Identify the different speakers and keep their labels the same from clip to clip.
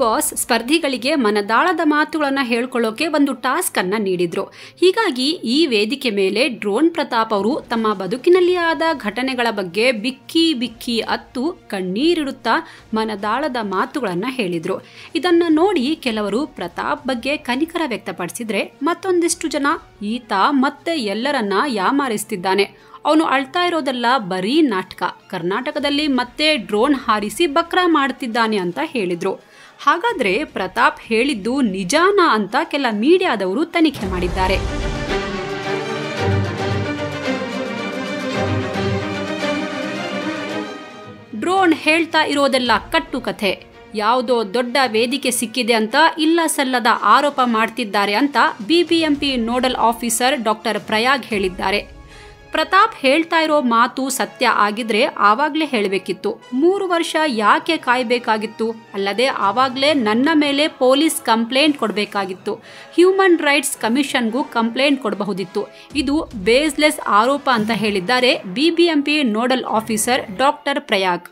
Speaker 1: boss ಸ್ಪರ್ಧಿಗಳಿಗೆ ಮನದಾಳದ ಮಾತುಗಳನ್ನು ಹೇಳ್ಕೊಳ್ಳೋಕೆ ಒಂದು ಟಾಸ್ಕ್ ಅನ್ನ ನೀಡಿದ್ರು ಹೀಗಾಗಿ ಈ ವೇದಿಕೆ ಮೇಲೆ ಡ್ರೋನ್ ಪ್ರತಾಪ್ ಅವರು ತಮ್ಮ ಬದುಕಿನಲ್ಲಿ ಆದ ಘಟನೆಗಳ ಬಗ್ಗೆ ಬಿಕ್ಕಿ ಬಿಕ್ಕಿ ಅತ್ತು ಕಣ್ಣೀರಿಡುತ್ತಾ ಮನದಾಳದ ಮಾತುಗಳನ್ನು ಹೇಳಿದ್ರು ಇದನ್ನ ನೋಡಿ ಕೆಲವರು ಪ್ರತಾಪ್ ಬಗ್ಗೆ ಕನಿಕರ ವ್ಯಕ್ತಪಡಿಸಿದ್ರೆ ಮತ್ತೊಂದಿಷ್ಟು ಜನ ಈತ ಮತ್ತೆ ಎಲ್ಲರನ್ನ ಯಾಮಾರಿಸ್ತಿದ್ದಾನೆ ಅವನು ಅಳ್ತಾ ಇರೋದೆಲ್ಲ ಬರೀ ನಾಟಕ ಕರ್ನಾಟಕದಲ್ಲಿ ಮತ್ತೆ ಡ್ರೋನ್ ಹಾರಿಸಿ ಬಕ್ರ ಮಾಡ್ತಿದ್ದಾನೆ ಅಂತ ಹೇಳಿದ್ರು ಹಾಗಾದ್ರೆ ಪ್ರತಾಪ್ ಹೇಳಿದ್ದು ನಿಜಾನ ಅಂತ ಕೆಲ ಮೀಡಿಯಾದವರು ತನಿಖೆ ಮಾಡಿದ್ದಾರೆ ಡ್ರೋನ್ ಹೇಳ್ತಾ ಇರೋದೆಲ್ಲ ಕಟ್ಟು ಕಥೆ ಯಾವುದೋ ದೊಡ್ಡ ವೇದಿಕೆ ಸಿಕ್ಕಿದೆ ಅಂತ ಇಲ್ಲ ಸಲ್ಲದ ಆರೋಪ ಮಾಡ್ತಿದ್ದಾರೆ ಅಂತ B B M P nodal officer doctor Prayag ಹೇಳಿದ್ದಾರೆ ಪ್ರತಾಪ್ ಹೇಳ್ತಾ ಇರೋ ಮಾತು ಸತ್ಯ ಆಗಿದ್ರೆ ಆವಾಗಲೇ ಹೇಳಬೇಕಿತ್ತು ಮೂರು ವರ್ಷ ಯಾಕೆ ಕಾಯಬೇಕಾಗಿತ್ತು ಅಲ್ಲದೆ ಆವಾಗಲೇ ನನ್ನ ಮೇಲೆ ಪೊಲೀಸ್ ಕಂಪ್ಲೇಂಟ್ ಕೊಡಬೇಕಾಗಿತ್ತು ಹ್ಯೂಮನ್ ರೈಟ್ಸ್ ಕಮಿಷನ್ಗೂ ಕಂಪ್ಲೇಂಟ್ ಕೊಡಬಹುದಿತ್ತು ಇದು ಬೇಸ್ಲೆಸ್ ಆರೋಪ ಅಂತ ಹೇಳಿದ್ದಾರೆ B B M P nodal officer doctor Prayag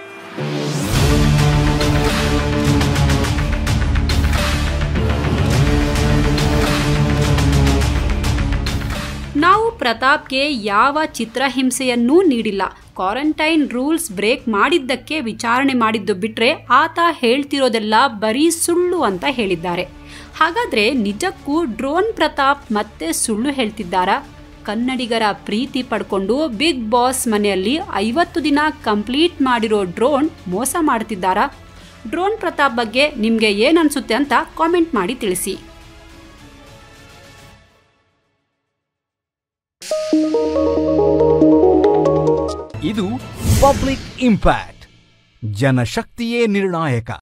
Speaker 1: ನಾವು ಪ್ರತಾಪ್ಗೆ ಯಾವ ಚಿತ್ರಹಿಂಸೆಯನ್ನೂ ನೀಡಿಲ್ಲ ಕ್ವಾರಂಟೈನ್ ರೂಲ್ಸ್ ಬ್ರೇಕ್ ಮಾಡಿದ್ದಕ್ಕೆ ವಿಚಾರಣೆ ಮಾಡಿದ್ದು ಬಿಟ್ರೆ ಆತ ಹೇಳ್ತಿರೋದೆಲ್ಲ ಬರೀ ಸುಳ್ಳು ಅಂತ ಹೇಳಿದ್ದಾರೆ ಹಾಗಾದ್ರೆ ನಿಜಕ್ಕೂ ಡ್ರೋನ್ ಪ್ರತಾಪ್ ಮತ್ತೆ ಸುಳ್ಳು ಹೇಳ್ತಿದ್ದಾರಾ ಕನ್ನಡಿಗರ ಪ್ರೀತಿ ಪಡ್ಕೊಂಡು ಬಿಗ್ ಬಾಸ್ ಮನೆಯಲ್ಲಿ ಐವತ್ತು ದಿನ ಕಂಪ್ಲೀಟ್ ಮಾಡಿರೋ ಡ್ರೋನ್ ಮೋಸ ಮಾಡ್ತಿದ್ದಾರಾ ಡ್ರೋನ್ ಪ್ರತಾಪ್ ಬಗ್ಗೆ ನಿಮಗೆ ಏನನ್ಸುತ್ತೆ ಅಂತ ಕಾಮೆಂಟ್ ಮಾಡಿ ತಿಳಿಸಿ
Speaker 2: ಇದು ಪಬ್ಲಿಕ್ ಇಂಪ್ಯಾಕ್ಟ್ ಜನಶಕ್ತಿಯೇ ನಿರ್ಣಾಯಕ